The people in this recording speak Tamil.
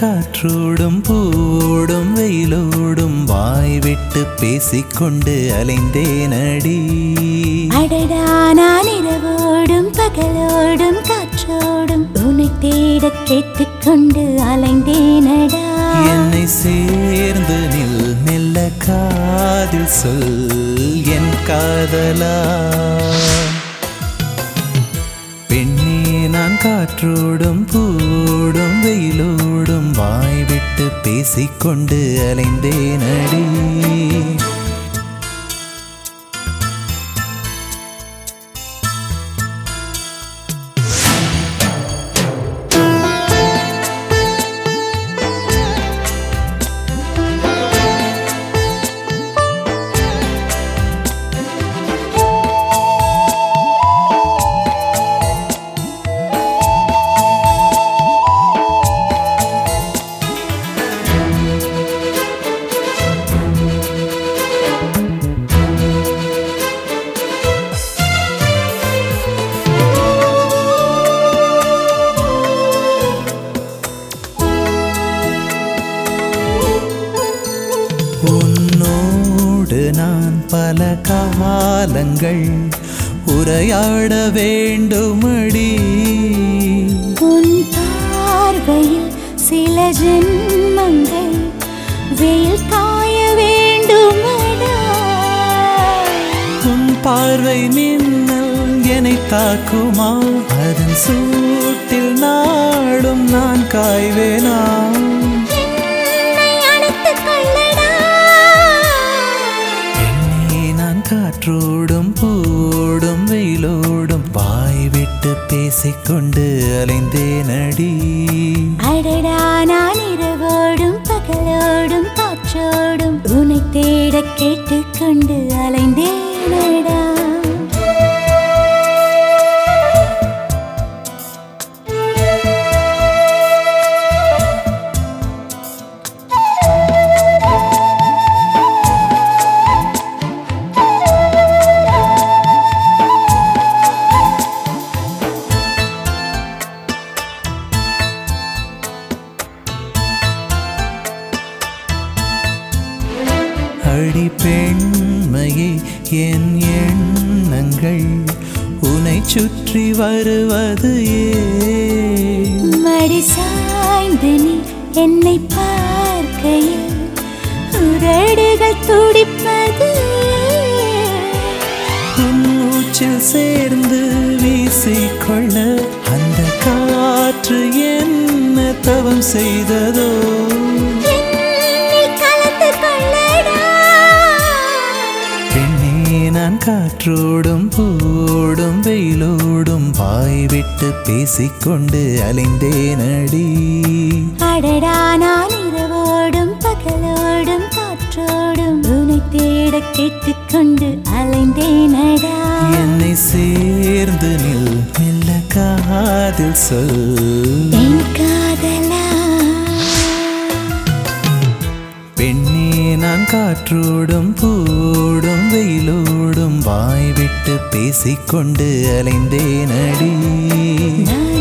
காற்றோடும் பூவோடும் வெயிலோடும் வாய் விட்டு பேசிக்கொண்டு அலைந்தேனடி அடடா நான் இரவோடும் பகலோடும் காற்றோடும் உன்னை தேட கேட்டுக்கொண்டு அலைந்தேனடா என்னை சேர்ந்து நில் மெல்ல காதில் சொல் என் காதலா பெண்ணே நான் காற்றோடும் பூவோடும் வெயிலோடும் வாய் விட்டு பேசிக்கொண்டு அலைந்தேனடி உன்னோடு நான் பல காலங்கள் உரையாட வேண்டுமடி உன் பார்வையில் சில ஜென்மங்கள் வெயில் காய வேண்டுமடா உன் பார்வை மின்னல் என்னை தாக்குமா அதன் சூட்டில் நாடும் நான் காய்வேனா என்னை அணைத்துக் கொள்ளடா பெண்ணே நான் காற்றோடும் பூவோடும் வெயிலோடும் வாய் விட்டு பேசிக்கொண்டு அலைந்தேனடி அடடா நான் இரவோடும் பகலோடும் காற்றோடும் உன்னை தேட கேட்டுக்கொண்டு அலைந்தேனடா அடி பெண்மையே என் எண்ணங்கள் உன்னை சுற்றி வருவது ஏன் மடி சாய்ந்து நீ என்னை பார்க்கையில் உதடுகள் துடிப்பது உன் மூச்சில் சேர்ந்து வீசிக்கொள்ள அந்த காற்று என்ன தவம் செய்ததோ என்னில் கலந்து கொள்ளடா பெண்ணே நான் காற்றோடும் பூவோடும் வெயிலோடும் வாய் விட்டு பேசிக்கொண்டு அலைந்தேனடி அடடா நான் இரவோடும் பகலோடும் காற்றோடும் உன்னை தேட கேட்டுக்கொண்டு அலைந்தேனடா என்னை சேர்ந்து நில் மெல்ல காதில் சொல் என் காதலா பெண்ணே நான் காற்றோடும் பூவோடும் வெயிலோடும் வாய் விட்டு பேசிக்கொண்டு அலைந்தேனடி நான்